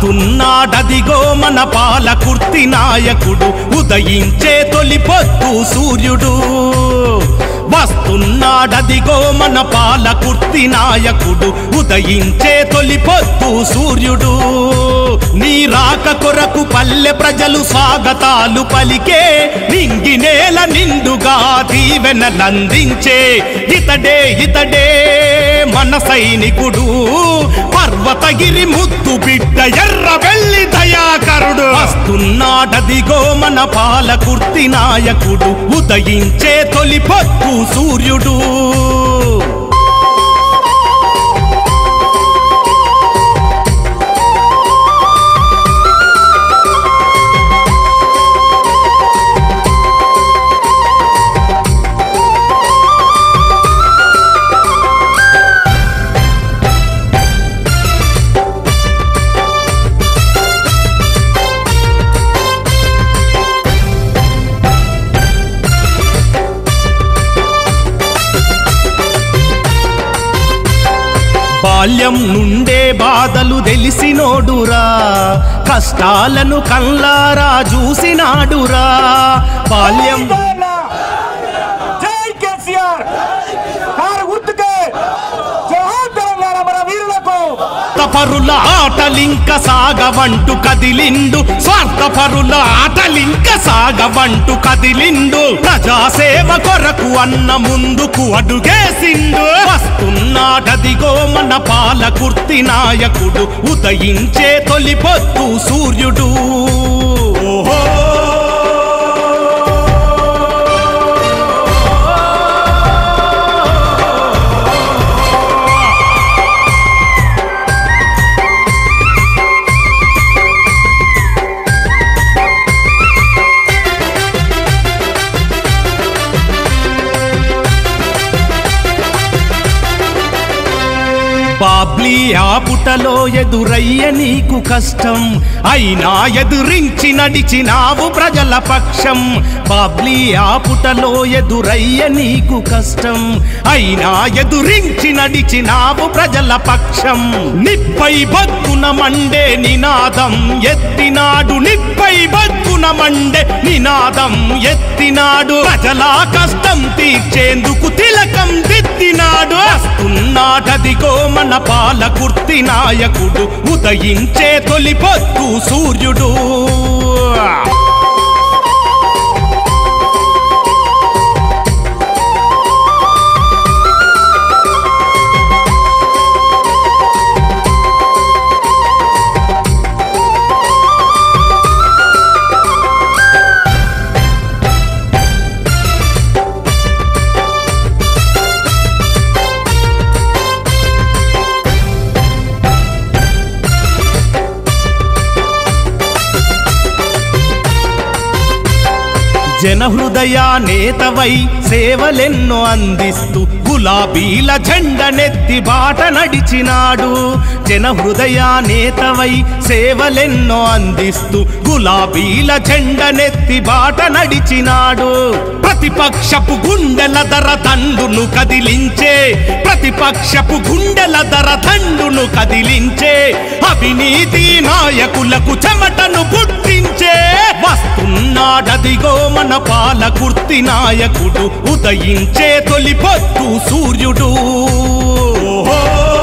వస్తున్నాడదిగో మన పాలకుర్తి నాయకుడు ఉదయించే తొలి పొద్దు సూర్యుడు వస్తున్నాడదిగో మన పాలకుర్తి నాయకుడు ఉదయించే తొలి పొద్దు సూర్యుడు నీ రాక కొరకు పల్లె ప్రజలు స్వాగతాలు పలికే నింగి నేల నిండుగా దీవెనలందించే ఇతడే ఇతడే మన సైనికుడు పర్వతగిరి ముద్దు బిడ్డ ఎర్ర వెళ్ళి దయాకరుడు వస్తున్నాడదిగో మన పాలకుర్తి నాయకుడు ఉదయించే తొలి పొద్దు సూర్యుడు బాల్యం నుండే బాధలు తెలిసినోడురా కష్టాలను కల్లారా చూసినాడురా బాల్యం జై కేసీఆర్ కారు గుర్తుకే జోహార్ తెలంగాణ మన వీరులకు స్వార్థపరుల ఆటలింక సాగవంటు కదిలిండు స్వార్థపరుల ఆటలింక సాగవంటు కదిలిండు ప్రజాసేవ కొరకు అన్న ముందుకు అడుగేసిండు వస్తున్నాడదిగో మన పాలకుర్తి నాయకుడు ఉదయించే తొలి పొద్దు సూర్యుడు ఓహో బాబ్లీ ఆ పుటలో ఎదురయ్య నీకు కష్టం అయినా ఎదురించి నడిచినావు ప్రజల పక్షం బాబ్లీ ఆ పుటలో ఎదురయ్య నీకు కష్టం అయినా ఎదురించి నడిచినావు ప్రజల పక్షం నిప్పై బతుకున మండే నినాదం ఎత్తినాడు నిప్పై బతుకున మండే నినాదం ఎత్తినాడు ప్రజల కష్టం తీర్చేందుకు తిలకం దిద్దినాడు వస్తున్నాడదిగో మన పాలకుర్తి నాయకుడు ఉదయించే తొలి పొద్దు సూర్యుడు జనహృదయ నేతవై సేవలెన్నో అందిస్తూ గులాబీల జెండనెత్తి బాట నడిచినాడు జనహృదయ నేతవై సేవలెన్నో అందిస్తూ గులాబీల జెండనెత్తి బాట నడిచినాడు ప్రతిపక్షపు గుండెల ధర దండును కదిలించే ప్రతిపక్షపు గుండెల ధర దండును కదిలించే అవినీతి నాయకులకు చెమటను పుట్టించే వస్తున్నాడదిగో మన పాలకుర్తి నాయకుడు ఉదయించే తొలి పొద్దు సూర్యుడు ఓహో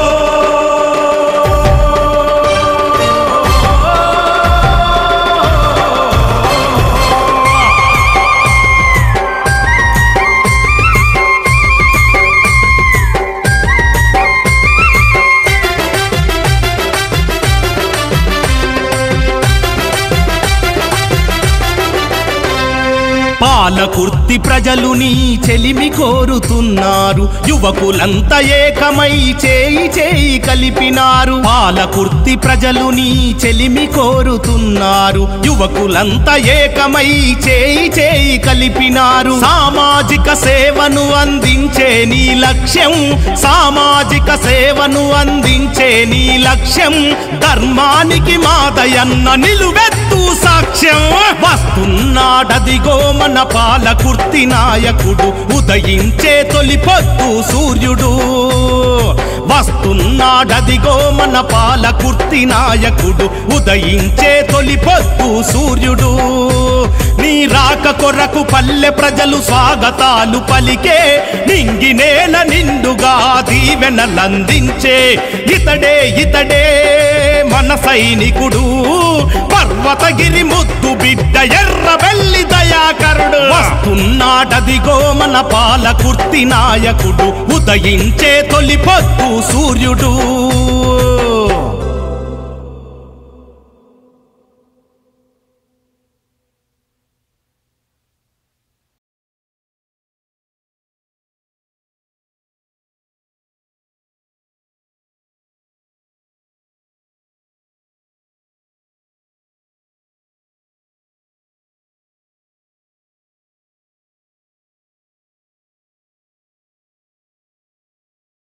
పాలకుర్తి ప్రజలు నీ చెలిమి కోరుతున్నారు యువకులంతా ఏకమై చేయి చేయి కలిపినారు పాలకుర్తి ప్రజలు నీ చెలిమి కోరుతున్నారు యువకులంతా ఏకమై చేయి చేయి కలిపినారు సామాజిక సేవను అందించే నీ లక్ష్యం సామాజిక సేవను అందించే నీ లక్ష్యం ధర్మానికి మాదయన్న నిలువెత్తు సాక్ష్యం వస్తున్నాడది వస్తున్నాడదిగో మన పాలకుర్తి నాయకుడు ఉదయించే తొలి పొద్దు సూర్యుడు వస్తున్నాడదిగో మన పాలకుర్తి నాయకుడు ఉదయించే తొలి పొద్దు సూర్యుడు నీ రాక కొరకు పల్లె ప్రజలు స్వాగతాలు పలికే నింగి నేల నిండుగా దీవెనలందించే ఇతడే ఇతడే మన సైనికుడు పర్వతగిరి ముద్దు బిడ్డ ఎర్ర వెల్లి దయాకరుడు వస్తున్నాడదిగో మన పాలకుర్తి నాయకుడు ఉదయించే తొలి పొద్దు సూర్యుడు